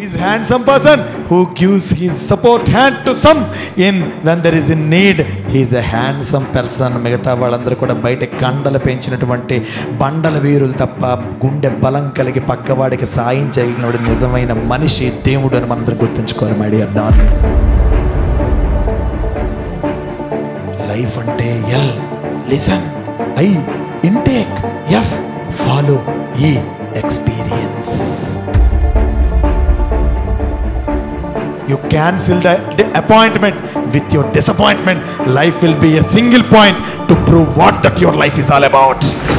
is handsome person who gives his support hand to some in when there is in need he is a handsome person మిగతా వాళ్ళందరూ కూడా బయట కండలు పెంచినటువంటి బండల వీరులు తప్ప గుండె బలం కలిగి పక్కవాడికి సాయం చేయగలిగినవాడు నిజమైన మనిషి దేవుడు అని మనందరం గుర్తుంచుకోవాలి మై డియర్ డార్లింగ్ లైఫ్ అంటే L listen I intake F follow E experience you cancel the, the appointment with your disappointment life will be a single point to prove what that your life is all about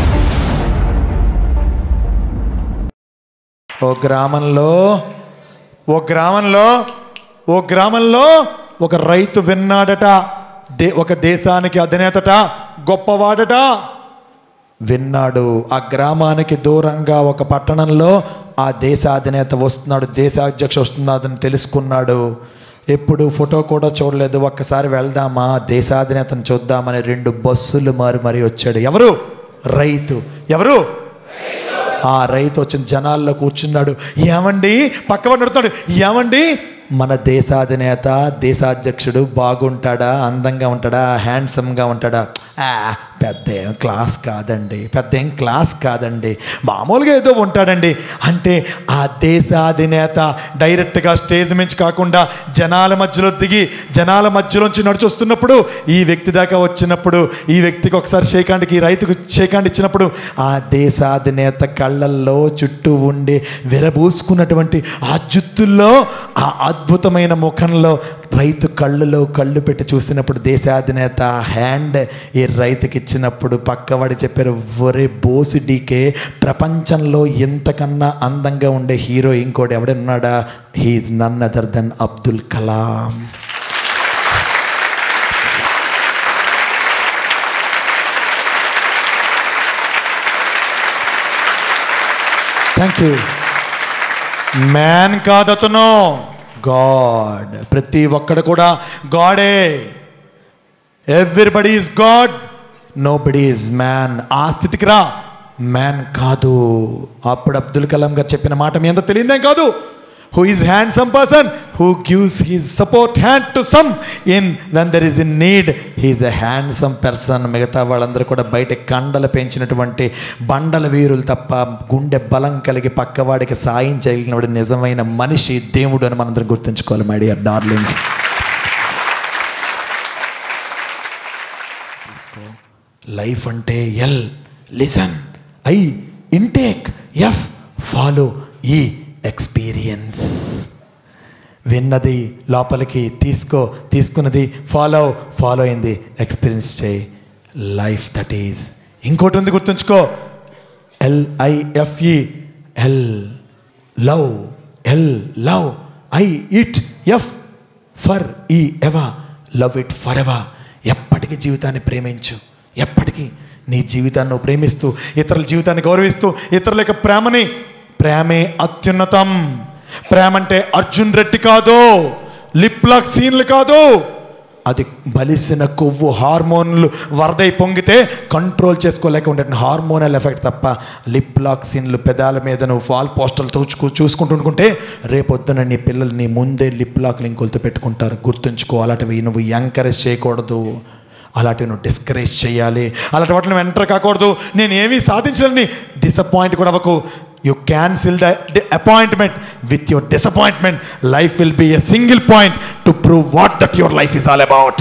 ఓ గ్రామంలో ఓ గ్రామంలో ఓ గ్రామంలో ఒక రైతు విన్నాడట they ఒక దేశానికి అధినేతట గొప్పవాడట విన్నాడు ఆ గ్రామానికి దూరంగా ఒక పట్టణంలో ఆ దేశాధినేత వస్తున్నాడు దేశాధ్యక్ష వస్తున్నాడని తెలుసుకున్నాడు ఎప్పుడు ఫోటో కూడా చూడలేదు ఒక్కసారి వెళ్దామా దేశాధినేతను చూద్దామని రెండు బస్సులు మారి మరీ వచ్చాడు ఎవరు రైతు ఎవరు ఆ రైతు వచ్చిన జనాల్లో కూర్చున్నాడు ఏమండి పక్కవాడు నడుతున్నాడు ఏమండి మన దేశాధినేత దేశాధ్యక్షుడు బాగుంటాడా అందంగా ఉంటాడా హ్యాండ్సమ్గా ఉంటాడా ఆ, పెద్ద ఏం క్లాస్ కాదండి పెద్ద ఏం క్లాస్ కాదండి మామూలుగా ఏదో ఉంటాడండి అంటే ఆ దేశాధినేత డైరెక్ట్గా స్టేజ్ మించి కాకుండా జనాల మధ్యలో దిగి జనాల మధ్యలోంచి నడిచొస్తున్నప్పుడు ఈ వ్యక్తి దాకా వచ్చినప్పుడు ఈ వ్యక్తికి ఒకసారి షేకాండ్కి ఈ రైతుకు షేకాండ్ ఇచ్చినప్పుడు ఆ దేశాధినేత కళ్ళల్లో చుట్టూ ఉండి విరబూసుకున్నటువంటి ఆ జుత్తుల్లో ఆ అద్భుతమైన ముఖంలో రైతు కళ్ళులో కళ్ళు పెట్టి చూసినప్పుడు దేశాధినేత హ్యాండ్ ఈ రైతుకి ఇచ్చినప్పుడు పక్కవాడి చెప్పారు ఒరే బోసి డీకే ప్రపంచంలో ఇంతకన్నా అందంగా ఉండే హీరో ఇంకోటి ఎవడున్నాడా he's none other than Abdul Kalam thank you man కాదతను గాడ్ ప్రతి ఒక్కడు కూడా గాడే everybody is god nobody is man ఆ స్థితికి రా మ్యాన్ కాదు అప్పుడు అబ్దుల్ కలాం గారు చెప్పిన మాట మీ అంత తెలియదేం కాదు who is handsome person who gives his support hand to someone when there is in need he's a handsome person మిగతా వాళ్ళందరూ కూడా బయట కండలు పెంచినటువంటి బండల వీరులు తప్ప గుండె బలం కలిగి పక్కవాడికి సాయం చేయగలిగినవాడు నిజమైన మనిషి దేవుడు అని మనందరం గుర్తుంచుకోవాలి మై డియర్ డార్లింగ్స్ లైఫ్ అంటే L listen I intake F follow E experience విన్నది లోపలికి తీసుకో తీసుకున్నది ఫాలో ఫాలో అయింది ఎక్స్పీరియన్స్ చేయి లైఫ్ దట్ ఈజ్ ఇంకోటి ఉంది గుర్తుంచుకో L I F E L love L love I it F for E ever love it forever ఎప్పటికీ జీవితాన్ని ప్రేమించు ఎప్పటికీ నీ జీవితాన్ని నువ్వు ప్రేమిస్తూ ఇతరుల జీవితాన్ని గౌరవిస్తూ ఇతరుల యొక్క ప్రేమని ప్రేమే అత్యున్నతం ప్రేమ అంటే అర్జున్ రెడ్డి కాదు లిప్ లాక్ సీన్లు కాదు అది బలిసిన కొవ్వు హార్మోన్లు వరదై పొంగితే కంట్రోల్ చేసుకోలేక ఉండే హార్మోనల్ ఎఫెక్ట్ తప్ప లిప్ లాక్ సీన్లు పెదాల మీద నువ్వు ఫాల్ పోస్టర్లు తోచుకు చూసుకుంటుంటే రేపొద్దున నీ పిల్లలు నీ ముందే లిప్ లాక్లు ఇంకొలతో పెట్టుకుంటారు గుర్తుంచుకో అలాంటివి నువ్వు ఎంకరేజ్ చేయకూడదు అలాంటివి నువ్వు డిస్కరేజ్ చేయాలి అలాంటి వాటిని నువ్వు ఎంటర్ కాకూడదు నేను ఏమీ సాధించాలని డిసప్పాయింట్ కూడా అవ్వకు you cancel the appointment with your disappointment life will be a single point to prove what that your life is all about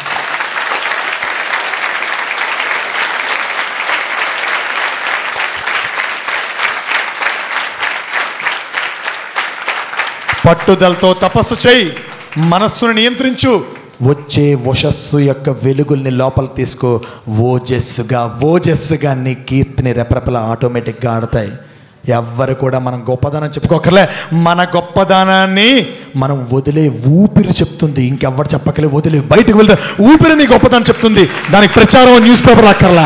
పట్టుదలతో తపస్సు చేయి మనస్సును నియంత్రించు వచ్చే వశస్సు యొక్క వెలుగుల్ని లోపల తీసుకో ఓజస్సుగా ఓజస్సుగా నీ కీర్తిని రెపరెపల ఆటోమేటిక్గా ఆడతాయి ఎవ్వరు కూడా మనం గొప్పదనం చెప్పుకోకర్లే మన గొప్పదనాన్ని మనం వదిలే ఊపిరి చెప్తుంది ఇంకెవ్వరు చెప్పకలే వదిలే బయటకు వెళ్తే ఊపిరి నీ గొప్పదనం చెప్తుంది దానికి ప్రచారం న్యూస్ పేపర్ అక్కర్లా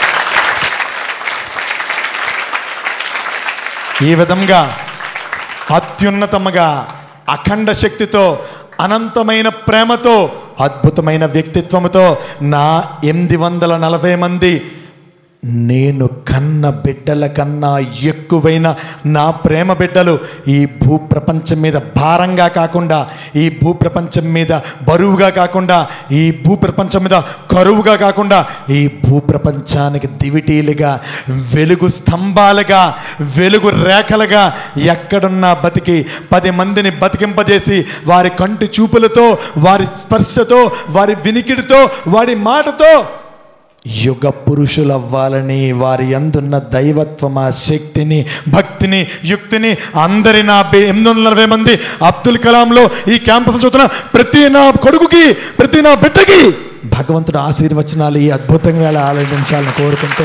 ఈ విధంగా అత్యున్నతముగా అఖండ శక్తితో అనంతమైన ప్రేమతో అద్భుతమైన వ్యక్తిత్వముతో నా ఎనిమిది వందల నలభై మంది నేను కన్న బిడ్డల కన్నా ఎక్కువైన నా ప్రేమ బిడ్డలు ఈ భూప్రపంచం మీద భారంగా కాకుండా ఈ భూప్రపంచం మీద బరువుగా కాకుండా ఈ భూప్రపంచం మీద కరువుగా కాకుండా ఈ భూప్రపంచానికి దివిటీలుగా వెలుగు స్తంభాలుగా వెలుగు రేఖలుగా ఎక్కడున్నా బతికి పది మందిని బతికింపజేసి వారి కంటి చూపులతో వారి స్పర్శతో వారి వినికిడితో వారి మాటతో యుగ పురుషులవ్వాలని వారి అందున్న దైవత్వం ఆ శక్తిని భక్తిని యుక్తిని అందరి నా బి- ఎనిమిది వందల నలభై మంది అబ్దుల్ కలాంలో ఈ క్యాంపస్ చూస్తున్న ప్రతి నా కొడుకుకి ప్రతి నా బిడ్డకి భగవంతుడు ఆశీర్వచనాలు ఈ అద్భుతంగా ఆలోచించాలని కోరుకుంటూ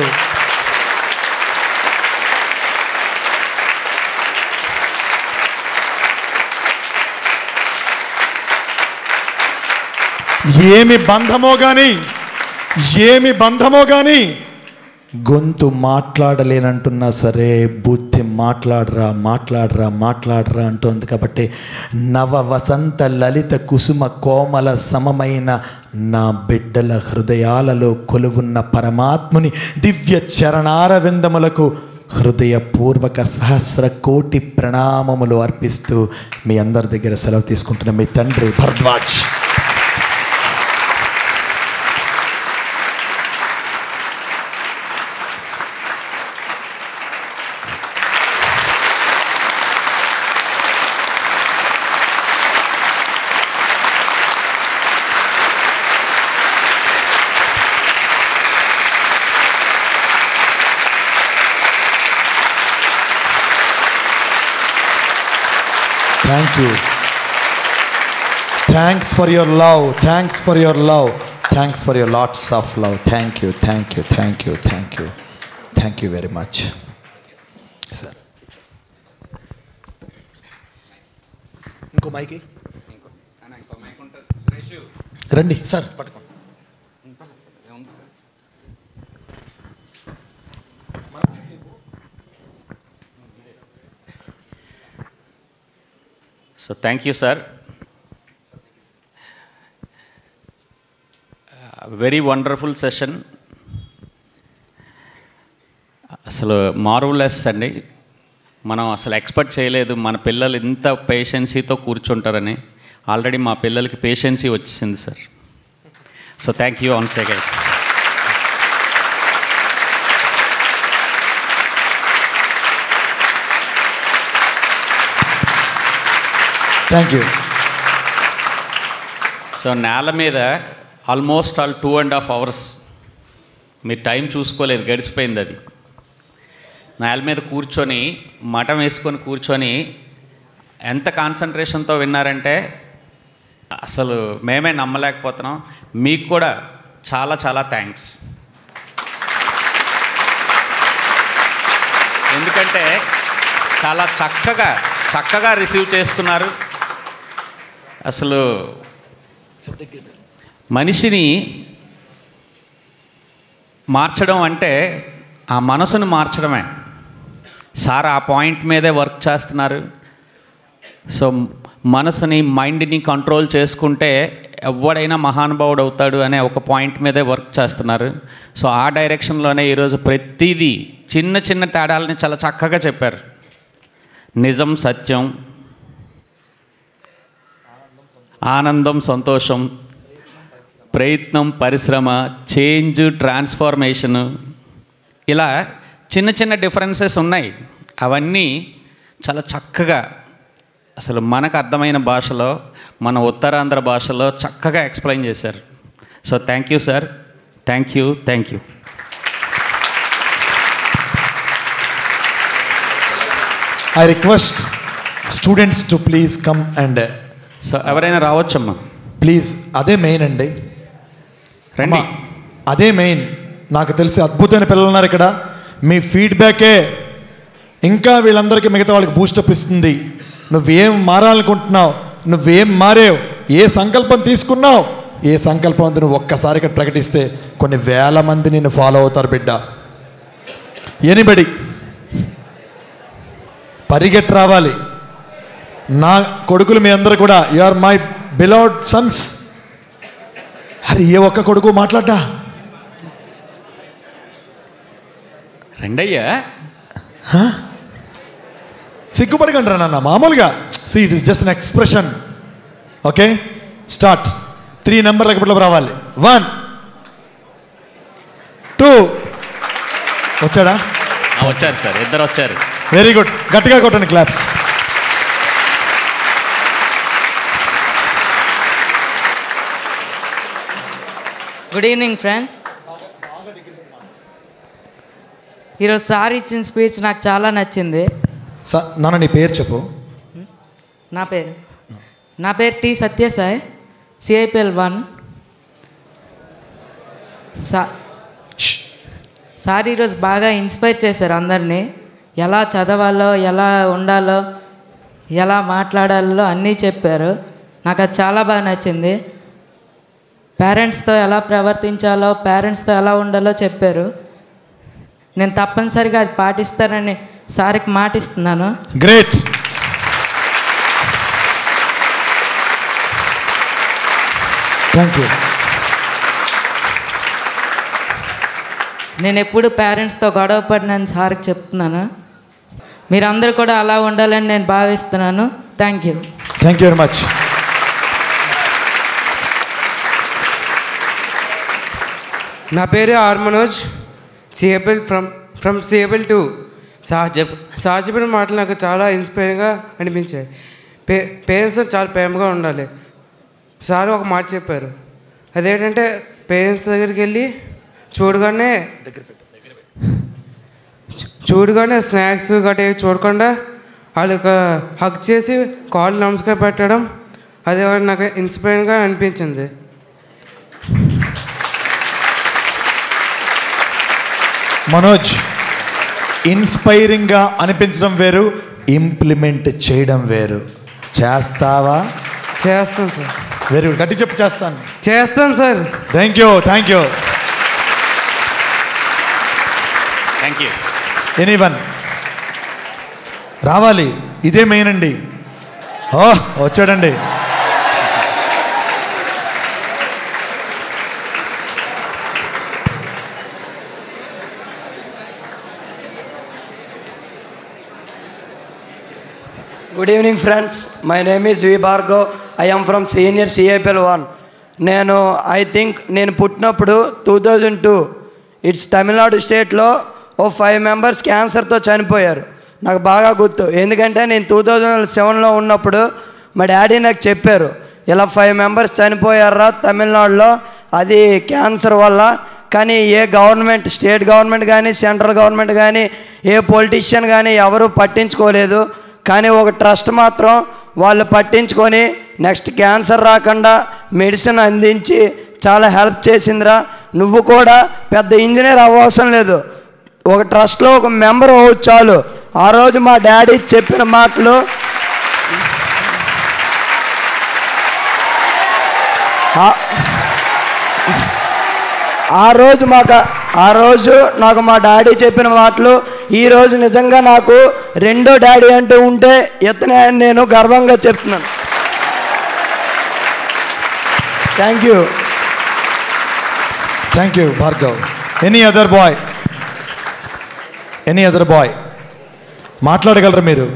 ఏమి బంధమో కానీ ఏమి బంధమో కానీ గొంతు మాట్లాడలేనంటున్నా సరే బుద్ధి మాట్లాడరా మాట్లాడరా మాట్లాడరా అంటోంది కాబట్టి నవ వసంత లలిత కుసుమ కోమల సమమైన నా బిడ్డల హృదయాలలో కొలువున్న పరమాత్ముని దివ్య చరణార విందములకు హృదయపూర్వక సహస్ర కోటి ప్రణామములు అర్పిస్తూ మీ అందరి దగ్గర సెలవు తీసుకుంటున్న మీ తండ్రి Bharadwaj thank you thanks for your love thanks for your love thanks for your lots of love thank you thank you thank you thank you thank you very much sir ఇంకో మైకి రండి సార్ పట్టుకోండి so thank you sir very wonderful session అసలు marvellous అండి మనం అసలు expect చేయలేదు మన పిల్లలు ఇంత పేషెన్సీతో కూర్చుంటారని ఆల్రెడీ మా పిల్లలకి పేషెన్సీ వచ్చేసింది sir so thank you on second thank you so నేల మీద almost all two and half hours మీరు టైం చూసుకోలేదు గడిచిపోయింది అది నేల మీద కూర్చొని మఠం వేసుకొని కూర్చొని ఎంత కాన్సన్ట్రేషన్తో విన్నారంటే అసలు మేమే నమ్మలేకపోతున్నాం మీకు కూడా చాలా చాలా థ్యాంక్స్ ఎందుకంటే చాలా చక్కగా చక్కగా రిసీవ్ చేసుకున్నారు అసలు మనిషిని మార్చడం అంటే ఆ మనసును మార్చడమే సార్ ఆ పాయింట్ మీదే వర్క్ చేస్తున్నారు సో మనసుని మైండ్ని కంట్రోల్ చేసుకుంటే ఎవడైనా మహానుభావుడు అవుతాడు అనే ఒక పాయింట్ మీదే వర్క్ చేస్తున్నారు సో ఆ డైరెక్షన్లోనే ఈరోజు ప్రతిదీ చిన్న చిన్న తేడాలని చాలా చక్కగా చెప్పారు నిజం సత్యం ఆనందం సంతోషం ప్రయత్నం పరిశ్రమ చేంజ్ ట్రాన్స్ఫార్మేషన్ ఇలా చిన్న చిన్న డిఫరెన్సెస్ ఉన్నాయి అవన్నీ చాలా చక్కగా అసలు మనకు అర్థమైన భాషలో మన ఉత్తరాంధ్ర భాషలో చక్కగా ఎక్స్ప్లెయిన్ చేశారు so thank you sir thank you thank you I request students to please come and so ఎవరైనా రావచ్చమ్మా ప్లీజ్ అదే మెయిన్ అండి రండి అమ్మా, అదే మెయిన్ నాకు తెలిసి అద్భుతమైన పిల్లలు ఉన్నారు ఇక్కడ మీ ఫీడ్బ్యాకే ఇంకా వీళ్ళందరికీ మిగతా వాళ్ళకి బూస్టప్ ఇస్తుంది నువ్వేం మారాలనుకుంటున్నావు నువ్వేం మారేవు ఏ సంకల్పం తీసుకున్నావు ఏ సంకల్పం అంతా నువ్వు ఒక్కసారి ఇక్కడ ప్రకటిస్తే కొన్ని వేల మంది నిన్ను ఫాలో అవుతారు బిడ్డ ఎనిబడి పరిగెట్టి రావాలి నా కొడుకులు మీ అందరు కూడా you are my beloved sons అరే ఏ ఒక్క కొడుకు మాట్లాడ్డా రెండయ్యా సిగ్గుపడకండి రా నాన్న మామూలుగా see it is just an expression okay start three నెంబర్లకు ఇప్పుడు రావాలి వన్ టూ వచ్చాడా ఆ, వచ్చారు సార్ ఇద్దరు వచ్చారు వెరీ గుడ్ గట్టిగా కొట్టండి క్లాప్స్ గుడ్ ఈవినింగ్ ఫ్రెండ్స్ ఈరోజు సార్ ఇచ్చిన స్పీచ్ నాకు చాలా నచ్చింది సార్ నాన్న నీ పేరు చెప్పు నా పేరు నా పేరు టి సత్యసాయి సిఐపిఎల్ వన్ సా సార్ ఈరోజు బాగా ఇన్స్పైర్ చేశారు అందరినీ ఎలా చదవాలో ఎలా ఉండాలో ఎలా మాట్లాడాలో అన్నీ చెప్పారు నాకు అది చాలా బాగా నచ్చింది పేరెంట్స్తో ఎలా ప్రవర్తించాలో పేరెంట్స్తో ఎలా ఉండాలో చెప్పారు నేను తప్పనిసరిగా అది పాటిస్తానని సార్కి మాటిస్తున్నాను గ్రేట్ థ్యాంక్ యూ నేను ఎప్పుడు పేరెంట్స్తో గొడవ పడినని సార్కి చెప్తున్నాను మీరందరూ కూడా అలా ఉండాలని నేను భావిస్తున్నాను thank you thank you very much నా పేరు ఆర్ మనోజ్ సిఏబుల్ ఫ్రమ్ ఫ్రమ్ సిఏబుల్ టు సార్ చెప్ సార్ చెప్పిన మాటలు నాకు చాలా ఇన్స్పైరింగ్గా అనిపించాయి పే పేరెంట్స్ చాలా ప్రేమగా ఉండాలి సార్ ఒక మాట చెప్పారు అదేంటంటే పేరెంట్స్ దగ్గరికి వెళ్ళి చూడగానే చూ- చూడగానే స్నాక్స్ గట్రా ఏవి చూడకుండా వాళ్ళకి హక్ చేసి కాళ్ళు నమస్కారం పెట్టడం అది నాకు ఇన్స్పైరింగ్గా అనిపించింది మనోజ్ ఇన్స్పైరింగ్గా అనిపించడం వేరు ఇంప్లిమెంట్ చేయడం వేరు చేస్తావా చేస్తాను సార్ వెరీ గుడ్ గట్టి చెప్పు చేస్తాను చేస్తాను sir thank you thank you thank you any one రావాలి ఇదే మెయిన్ అండి ఓ వచ్చాడండి good evening friends my name is V Bhargav I am from senior CIPL one నేను ఐ థింక్ నేను పుట్టినప్పుడు two thousand two it's Tamil Nadu స్టేట్లో ఓ ఫైవ్ మెంబర్స్ క్యాన్సర్తో చనిపోయారు నాకు బాగా గుర్తు ఎందుకంటే నేను టూ థౌజండ్ సెవెన్లో ఉన్నప్పుడు మా డాడీ నాకు చెప్పారు ఇలా ఫైవ్ మెంబర్స్ చనిపోయారా తమిళనాడులో అది క్యాన్సర్ వల్ల కానీ ఏ గవర్నమెంట్ స్టేట్ గవర్నమెంట్ కానీ సెంట్రల్ గవర్నమెంట్ కానీ ఏ పొలిటీషియన్ కానీ ఎవరు పట్టించుకోలేదు కానీ ఒక ట్రస్ట్ మాత్రం వాళ్ళు పట్టించుకొని నెక్స్ట్ క్యాన్సర్ రాకుండా మెడిసిన్ అందించి చాలా హెల్ప్ చేసిందిరా నువ్వు కూడా పెద్ద ఇంజనీర్ అవ్వవసరం లేదు ఒక ట్రస్ట్లో ఒక మెంబర్ అవ్వచ్చు చాలు ఆ రోజు మా డాడీ చెప్పిన మాటలు ఆ- ఆ రోజు మాకు ఆ రోజు నాకు మా డాడీ చెప్పిన మాటలు ఈ రోజు నిజంగా నాకు రెండో డాడీ అంటూ ఉంటే ఇతనే అని నేను గర్వంగా చెప్తున్నాను thank you thank you Bhargav any other boy any other boy మాట్లాడగలరు మీరు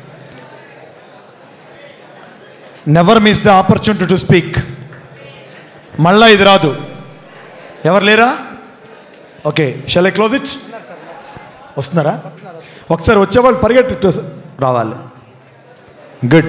never miss the opportunity to speak మళ్ళా ఇది రాదు ఎవరు లేరా okay shall I close it వస్తున్నారా ఒకసారి వచ్చేవాళ్ళు పరిగెట్టు రావాలి గుడ్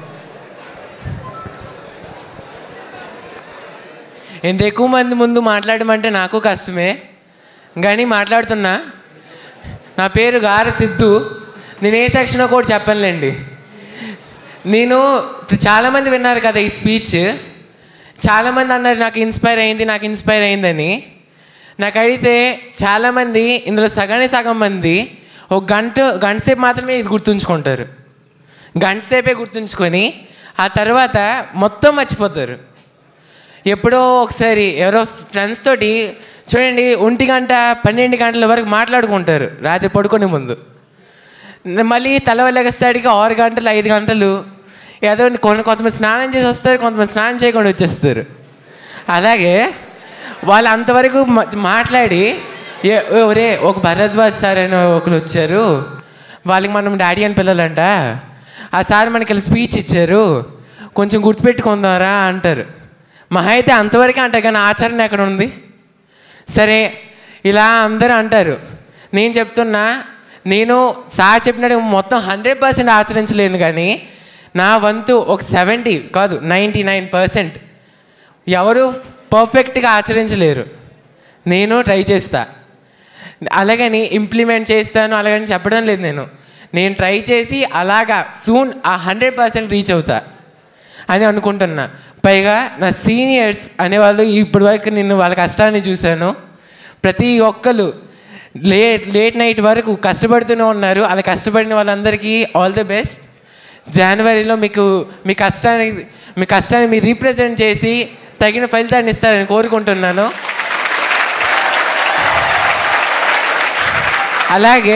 ఎంత ఎక్కువ మంది ముందు మాట్లాడమంటే నాకు కష్టమే కానీ మాట్లాడుతున్నా నా పేరు గార సిద్ధు నేను ఏ సెక్షనో కూడా చెప్పనులేండి నేను ఇప్పుడు చాలామంది విన్నారు కదా ఈ స్పీచ్ చాలామంది అన్నారు నాకు ఇన్స్పైర్ అయింది నాకు ఇన్స్పైర్ అయిందని నాకు అడిగితే చాలామంది ఇందులో సగానే సగం మంది ఒక గంట గంట సేపు మాత్రమే ఇది గుర్తుంచుకుంటారు గంట సేపే గుర్తుంచుకొని ఆ తర్వాత మొత్తం మర్చిపోతారు ఎప్పుడో ఒకసారి ఎవరో ఫ్రెండ్స్ తోటి చూడండి ఒంటి గంట పన్నెండు గంటల వరకు మాట్లాడుకుంటారు రాత్రి పడుకునే ముందు మళ్ళీ తెల్లవలేగస్తాడికి ఆరు గంటలు ఐదు గంటలు ఏదో కొన్ని కొంతమంది స్నానం చేసి వస్తారు కొంతమంది స్నానం చేయకుండా వచ్చేస్తారు అలాగే వాళ్ళు అంతవరకు మ- మాట్లాడి ఏ ఒరే ఒక భరద్వాజ్ సార్ అని ఒకరు వచ్చారు వాళ్ళకి మనం డాడీ అని పిల్లలంట ఆ సార్ మనకి ఇలా స్పీచ్ ఇచ్చారు కొంచెం గుర్తుపెట్టుకుందారా అంటారు మహా అయితే అంతవరకే అంటారు కానీ ఆచరణ ఎక్కడ ఉంది సరే ఇలా అందరూ అంటారు నేను చెప్తున్నా నేను సార్ చెప్పినట్టు మొత్తం హండ్రెడ్ పర్సెంట్ ఆచరించలేను కానీ నా వంతు ఒక సెవెంటీ కాదు నైంటీ నైన్ పర్సెంట్ ఎవరు పర్ఫెక్ట్గా ఆచరించలేరు నేను ట్రై చేస్తా అలాగని ఇంప్లిమెంట్ చేస్తాను అలాగని చెప్పడం లేదు నేను నేను ట్రై చేసి అలాగా సూన్ ఆ హండ్రెడ్ పర్సెంట్ రీచ్ అవుతా అని అనుకుంటున్నా పైగా నా సీనియర్స్ అనేవాళ్ళు ఇప్పటి వరకు నేను వాళ్ళ కష్టాన్ని చూశాను ప్రతి ఒక్కరు లేట్ లేట్ నైట్ వరకు కష్టపడుతూనే ఉన్నారు అలా కష్టపడిన వాళ్ళందరికీ ఆల్ ది బెస్ట్ జనవరిలో మీకు మీ కష్టాన్ని మీ కష్టాన్ని మీరు రీప్రజెంట్ చేసి తగిన ఫలితాన్ని ఇస్తారని కోరుకుంటున్నాను అలాగే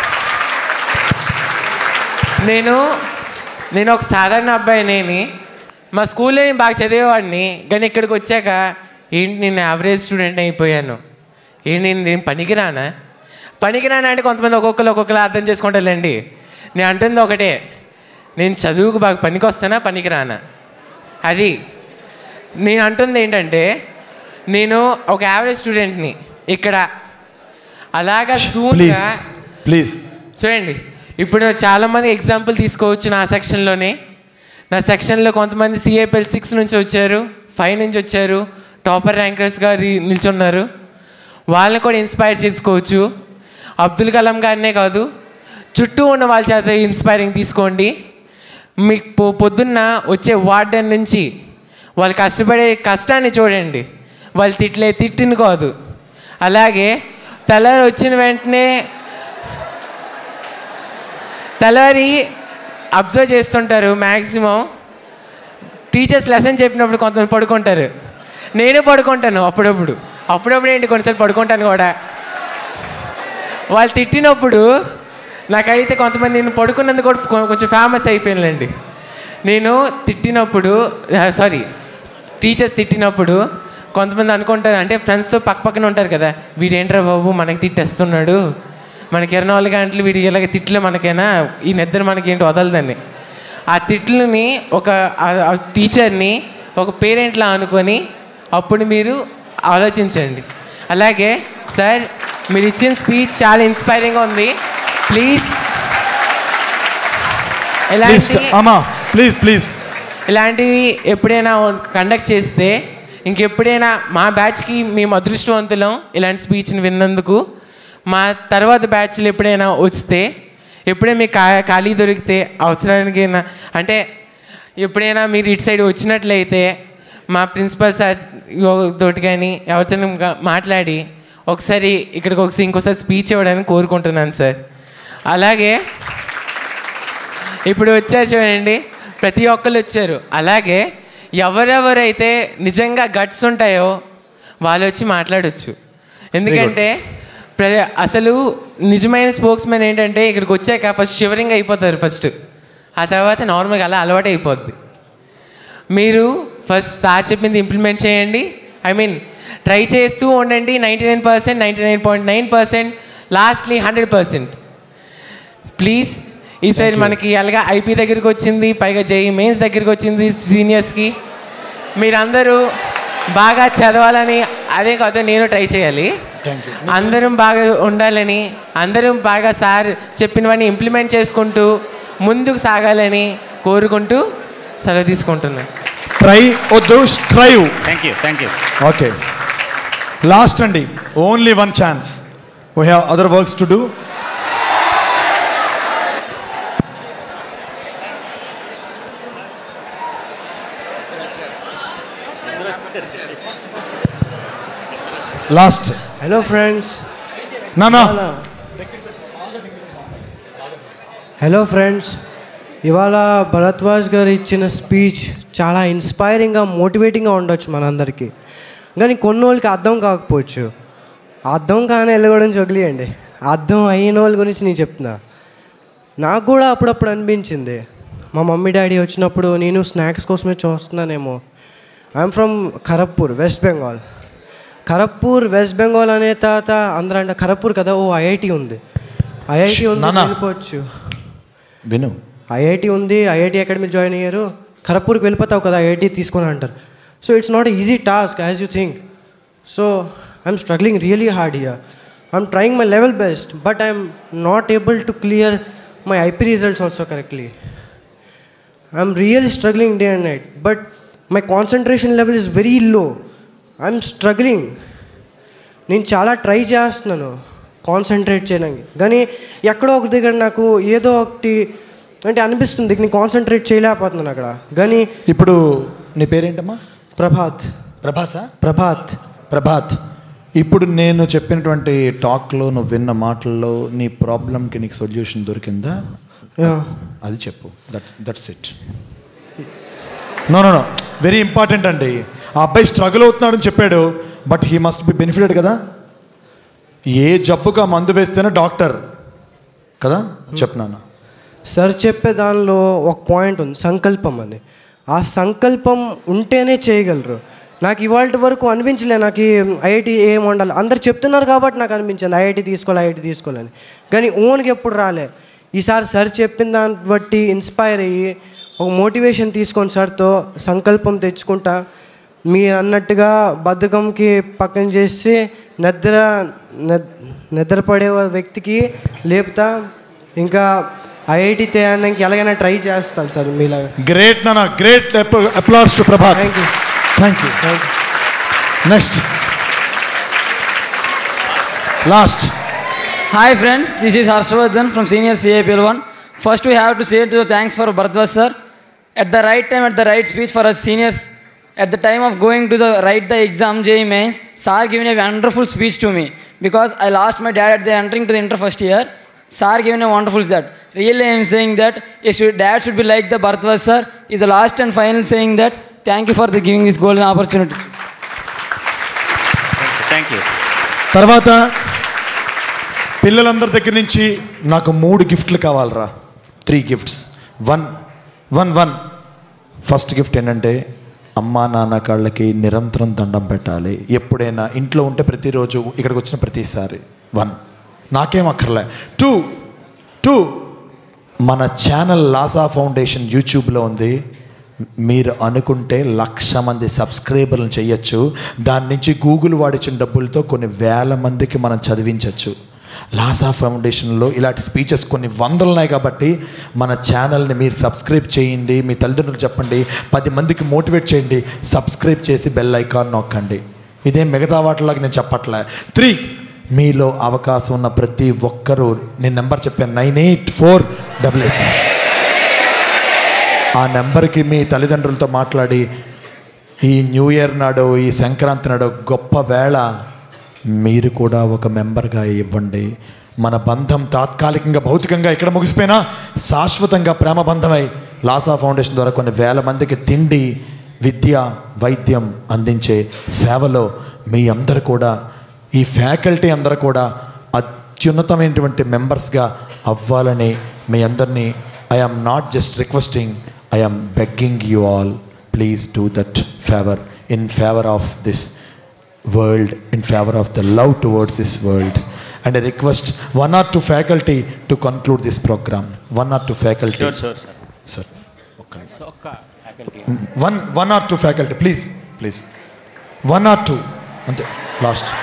నేను నేను ఒక సాధారణ అబ్బాయినేని మా స్కూల్లో నేను బాగా చదివేవాడిని కానీ ఇక్కడికి వచ్చాక ఏంటి నేను యావరేజ్ స్టూడెంట్ అయిపోయాను ఏంటి నేను నేను పనికిరానా పనికిరానా అంటే కొంతమంది ఒక్కొక్కరు ఒక్కొక్కరు అర్థం చేసుకుంటారులేండి నేను అంటుంది ఒకటే నేను చదువుకు బాగా పనికి వస్తానా పనికిరానా అది నేను అంటుంది ఏంటంటే నేను ఒక యావరేజ్ స్టూడెంట్ని ఇక్కడ అలాగా ప్లీజ్ సూన్గా ప్లీజ్ చూడండి ఇప్పుడు చాలామంది ఎగ్జాంపుల్ తీసుకోవచ్చు నా సెక్షన్లోనే నా సెక్షన్లో కొంతమంది సిఏపిఎల్ సిక్స్ నుంచి వచ్చారు ఫైవ్ నుంచి వచ్చారు టాపర్ ర్యాంకర్స్గా రీ నిల్చున్నారు వాళ్ళని కూడా ఇన్స్పైర్ చేసుకోవచ్చు అబ్దుల్ కలాం గారినే కాదు చుట్టూ ఉన్న వాళ్ళ చేత ఇన్స్పైరింగ్ తీసుకోండి మీకు పొ పొద్దున్న వచ్చే వార్డెన్ నుంచి వాళ్ళు కష్టపడే కష్టాన్ని చూడండి వాళ్ళు తిట్లే తిట్టిన కాదు అలాగే తెల్లారి వచ్చిన వెంటనే తెల్లవారి అబ్జర్వ్ చేస్తుంటారు మ్యాక్సిమం టీచర్స్ లెసన్ చెప్పినప్పుడు కొంతమంది పడుకుంటారు నేను పడుకుంటాను అప్పుడప్పుడు అప్పుడప్పుడు ఏంటి కొన్నిసార్లు పడుకుంటాను కూడా వాళ్ళు తిట్టినప్పుడు నాకు అడిగితే కొంతమంది నేను పడుకున్నందుకు కూడా కొ- కొంచెం ఫేమస్ అయిపోయానులేండి నేను తిట్టినప్పుడు సారీ టీచర్స్ తిట్టినప్పుడు కొంతమంది అనుకుంటారు అంటే ఫ్రెండ్స్తో పక్క పక్కన ఉంటారు కదా వీడేంట్రా బాబు మనకి తిట్టేస్తున్నాడు మనకి ఇరవై నాలుగు గంటలు వీడి ఇలాగ తిట్లు మనకైనా ఈ నిద్ర మనకి ఏంటి వదలదని ఆ తిట్లని ఒక ఆ- ఆ టీచర్ని ఒక పేరెంట్లా అనుకొని అప్పుడు మీరు ఆలోచించండి అలాగే సార్ మీరు ఇచ్చిన స్పీచ్ చాలా ఇన్స్పైరింగ్గా ఉంది ప్లీజ్ ప్లీజ్ ఇలాంటి అమ్మా ప్లీజ్ ప్లీజ్ ఇలాంటివి ఎప్పుడైనా కండక్ట్ చేస్తే ఇంకెప్పుడైనా మా బ్యాచ్కి మేము అదృష్టవంతులం ఇలాంటి స్పీచ్ని విన్నందుకు మా తర్వాత బ్యాచ్లు ఎప్పుడైనా వస్తే ఎప్పుడే మీకు ఖా ఖాళీ దొరికితే అవసరానికి నా- అంటే ఎప్పుడైనా మీరు ఇటు సైడ్ వచ్చినట్లయితే మా ప్రిన్సిపల్ సార్ తోటి కానీ ఎవరితో మాట్లాడి ఒకసారి ఇక్కడికి ఒకసారి ఇంకోసారి స్పీచ్ ఇవ్వడానికి కోరుకుంటున్నాను సార్ అలాగే ఇప్పుడు వచ్చారు చూడండి ప్రతి ఒక్కరు వచ్చారు అలాగే ఎవరెవరైతే నిజంగా గట్స్ ఉంటాయో వాళ్ళు వచ్చి మాట్లాడొచ్చు ఎందుకంటే ప్ర అసలు నిజమైన స్పోక్స్ మ్యాన్ ఏంటంటే ఇక్కడికి వచ్చాక ఫస్ట్ షివరింగ్ అయిపోతారు ఫస్ట్ ఆ తర్వాత నార్మల్గా అలా అలవాటు అయిపోద్ది మీరు ఫస్ట్ సార్ చెప్పింది ఇంప్లిమెంట్ చేయండి ఐ మీన్ ట్రై చేస్తూ ఉండండి ninety nine percent ninety nine point nine percent lastly hundred percent please ఈసారి మనకి అలాగా ఐపీ దగ్గరికి వచ్చింది పైగా జేఈ మెయిన్స్ దగ్గరికి వచ్చింది సీనియర్స్కి మీరందరూ బాగా చదవాలని అదే కాదు నేను ట్రై చేయాలి అందరం బాగా ఉండాలని అందరం బాగా సార్ చెప్పినవన్నీ ఇంప్లిమెంట్ చేసుకుంటూ ముందుకు సాగాలని కోరుకుంటూ సెలవు తీసుకుంటున్నాను ట్రై వద్దు strive thank you thank you okay last అండి only one chance we have other works to do last hello friends నానా హలో ఫ్రెండ్స్ ఇవాళ భరద్వాజ్ గారు ఇచ్చిన స్పీచ్ చాలా ఇన్స్పైరింగ్గా మోటివేటింగ్గా ఉండొచ్చు మనందరికీ కానీ కొన్ని వాళ్ళకి అర్థం కాకపోవచ్చు అర్థం కాని వెళ్ళగడం వదిలేయండి అర్థం అయిన వాళ్ళ గురించి నేను చెప్తున్నా నాకు కూడా అప్పుడప్పుడు అనిపించింది మా మమ్మీ డాడీ వచ్చినప్పుడు నేను స్నాక్స్ కోసమే చూస్తున్నానేమో ఐఎమ్ ఫ్రమ్ ఖరగ్పూర్ వెస్ట్ బెంగాల్ ఖరగ్పూర్ వెస్ట్ బెంగాల్ అనే తర్వాత అందరూ అంటే ఖరగ్పూర్ కదా ఓ ఐఐటి ఉంది ఐఐటి ఉంది నాన్న. వెళ్ళిపోవచ్చు విను ఐఐటి ఉంది ఐఐటి అకాడమీ జాయిన్ అయ్యారు ఖరగ్పూర్కి వెళ్ళిపోతావు కదా ఐఐటి తీసుకొని అంటారు so it's not easy task as you think so I'm struggling really hard year I'm trying my level best but I'm not able to clear my IP results also correctly I'm really struggling day and night but my concentration level is very low I'm struggling నేను చాలా try చేస్తున్నాను concentrate చేయడానికి కానీ ఎక్కడో ఒక దగ్గర నాకు ఏదో ఒకటి అంటే అనిపిస్తుంది నేను కాన్సన్ట్రేట్ చేయలేకపోతున్నాను అక్కడ కానీ ఇప్పుడు నీ పేరేంటమ్మా ప్రభాత్ ప్రభాసా ప్రభాత్ ప్రభాత్ ఇప్పుడు నేను చెప్పినటువంటి టాక్లో నువ్వు విన్న మాటల్లో నీ ప్రాబ్లంకి నీకు సొల్యూషన్ దొరికిందా Yeah. అది చెప్పు that that's it no no no very important అండి ఆ అబ్బాయి స్ట్రగుల్ అవుతున్నాడని చెప్పాడు but he must be benefited కదా ఏ జబ్బుగా మందు వేస్తేనే డాక్టర్ కదా చెప్తున్నాను సార్ చెప్పే దానిలో ఒక పాయింట్ ఉంది సంకల్పం అని ఆ సంకల్పం ఉంటేనే చేయగలరు నాకు ఇవాళ వరకు అనిపించలే నాకు ఐఐటి ఏం ఉండాలి అందరు చెప్తున్నారు కాబట్టి నాకు అనిపించింది ఐఐటి తీసుకోవాలి ఐఐటి తీసుకోవాలని కానీ ఓన్కి ఎప్పుడు రాలే ఈసారి సార్ చెప్పిన దాన్ని బట్టి ఇన్స్పైర్ అయ్యి ఒక మోటివేషన్ తీసుకొని సార్తో సంకల్పం తెచ్చుకుంటా మీరు అన్నట్టుగా బద్ధకంకి పక్కన చేసి నిద్ర నిద్- నిద్రపడే వ్యక్తికి లేపుతా ఇంకా ఐఐటి తేయడానికి ఎలాగైనా ట్రై చేస్తాను సార్ మీలాగా గ్రేట్ నాన్న great applause to Prabhat thank you thank you next last Hi friends, this is Harshvardhan from Senior CAPL 1. First we have to say to the thanks for Bharadwaj sir. At the right time, at the right speech for us seniors, at the time of going to the write the exam JEE mains, sir given a wonderful speech to me because I lost my dad at the entering to the inter first year. Sir given a wonderful that. Really I am saying that a should, dad should be like the Bharadwaj sir is the last and final saying that thank you for the giving this golden opportunity. Thank you తర్వాత పిల్లలందరి దగ్గర నుంచి నాకు మూడు గిఫ్ట్లు కావాలరా three gifts one one one first gift ఏంటంటే అమ్మా నాన్న కాళ్ళకి నిరంతరం దండం పెట్టాలి ఎప్పుడైనా ఇంట్లో ఉంటే ప్రతిరోజు ఇక్కడికి వచ్చిన ప్రతిసారి వన్ నాకేం అక్కర్లే టూ టూ మన ఛానల్ లాసా ఫౌండేషన్ యూట్యూబ్లో ఉంది మీరు అనుకుంటే లక్ష మంది సబ్స్క్రైబర్లను చేయొచ్చు దాని నుంచి గూగుల్ వాడిచ్చిన డబ్బులతో కొన్ని వేల మందికి మనం చదివించవచ్చు లాసా ఫౌండేషన్లో ఇలాంటి స్పీచెస్ కొన్ని వందలు ఉన్నాయి కాబట్టి మన ఛానల్ని మీరు సబ్స్క్రైబ్ చేయండి మీ తల్లిదండ్రులకు చెప్పండి పది మందికి మోటివేట్ చేయండి సబ్స్క్రైబ్ చేసి బెల్ ఐకాన్ నొక్కండి ఇదేం మిగతా వాటిలాగా నేను చెప్పట్లే త్రీ మీలో అవకాశం ఉన్న ప్రతి ఒక్కరూ నేను నెంబర్ చెప్పాను nine eight four double eight ఆ నెంబర్కి మీ తల్లిదండ్రులతో మాట్లాడి ఈ న్యూ ఇయర్ నాడు ఈ సంక్రాంతి నాడు గొప్ప వేళ మీరు కూడా ఒక మెంబర్గా ఇవ్వండి మన బంధం తాత్కాలికంగా భౌతికంగా ఇక్కడ ముగిసిపోయినా శాశ్వతంగా ప్రేమ బంధమై లాసా ఫౌండేషన్ ద్వారా కొన్ని వేల మందికి తిండి విద్య వైద్యం అందించే సేవలో మీ అందరు కూడా ఈ ఫ్యాకల్టీ అందరూ కూడా అత్యున్నతమైనటువంటి మెంబర్స్గా అవ్వాలని మీ అందరినీ I am not just requesting I am begging you all please do that favour in favour of this world in favour of the love towards this world and I request one or two faculty to conclude this programme one or two faculty sure sure sir sir so ఒక్క faculty one one or two faculty please please one or two అంతే last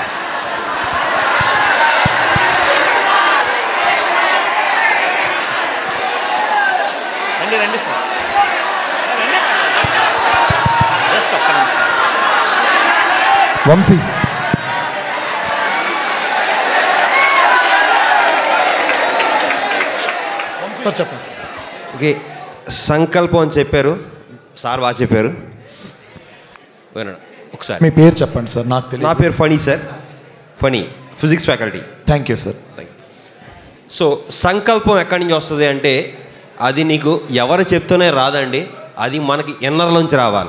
రండి రండి sir రండి just ఒక్క నిమిషం Vamsi sir చెప్పండి sir okay సంకల్పం అని చెప్పారు సార్ బాగా చెప్పారు వినండి ఒకసారి మీ పేరు చెప్పండి సార్ నాకు నా తెలియదు పేరు Phani sir Phani physics faculty thank you sir so సంకల్పం ఎక్కడి నుంచి వస్తుంది అంటే అది నీకు ఎవరు చెప్తూనే రాదండి అది మనకి ఎన్నర్లోంచి రావాలి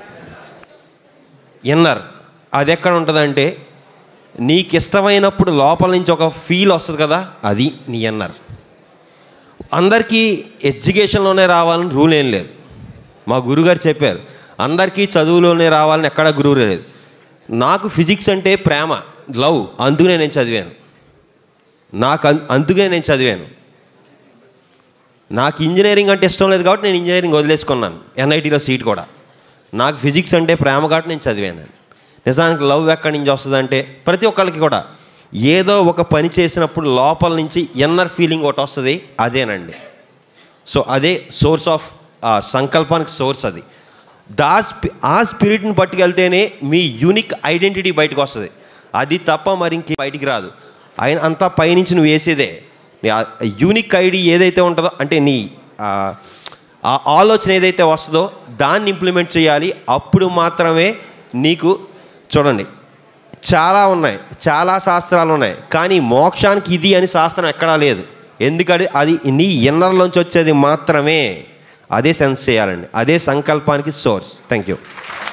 ఎన్నర్ అది ఎక్కడ ఉంటుందంటే నీకు ఇష్టమైనప్పుడు లోపల నుంచి ఒక ఫీల్ వస్తుంది కదా అది నీ ఎన్నర్ అందరికీ ఎడ్యుకేషన్లోనే రావాలని రూల్ ఏం లేదు మా గురుగారు చెప్పారు అందరికీ చదువులోనే రావాలని ఎక్కడ గురువు లేదు నాకు ఫిజిక్స్ అంటే ప్రేమ లవ్ అందుకనే నేను చదివాను నాకు అన్- అందుకనే నేను చదివాను నాకు ఇంజనీరింగ్ అంటే ఇష్టం లేదు కాబట్టి నేను ఇంజనీరింగ్ వదిలేసుకున్నాను ఎన్ఐటీలో సీట్ కూడా నాకు ఫిజిక్స్ అంటే ప్రేమ కాబట్టి నేను చదివాను నిజానికి లవ్ ఎక్కడి నుంచి వస్తుందంటే ప్రతి ఒక్కరికి కూడా ఏదో ఒక పని చేసినప్పుడు లోపల నుంచి ఎన్నర్ ఫీలింగ్ ఒకటి వస్తుంది అదేనండి సో అదే సోర్స్ ఆఫ్ సంకల్పానికి సోర్స్ అది దా స్పి- ఆ స్పిరిట్ని పట్టుకెళ్తేనే మీ యూనిక్ ఐడెంటిటీ బయటకు వస్తుంది అది తప్ప మరి ఇంకే బయటికి రాదు ఆయన అంతా పైనుంచి నువ్వు వేసేదే నీ ఆ యూనిక్ ఐడి ఏదైతే ఉంటుందో అంటే నీ ఆ, ఆ ఆలోచన ఏదైతే వస్తుందో దాన్ని ఇంప్లిమెంట్ చేయాలి అప్పుడు మాత్రమే నీకు చూడండి చాలా ఉన్నాయి చాలా శాస్త్రాలు ఉన్నాయి కానీ మోక్షానికి ఇది అని శాస్త్రం ఎక్కడా లేదు ఎందుకంటే అది నీ ఇన్నర్లోంచి వచ్చేది మాత్రమే అదే సెన్స్ చేయాలండి అదే సంకల్పానికి source thank you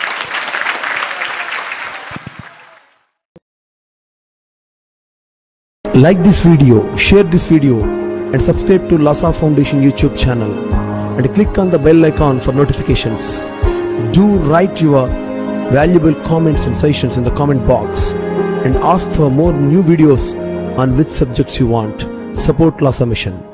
Like this video, share this video, and subscribe to Lasa Foundation YouTube channel. And click on the bell icon for notifications. Do write your valuable comments and suggestions in the comment box. And ask for more new videos on which subjects you want. Support Lasa Mission.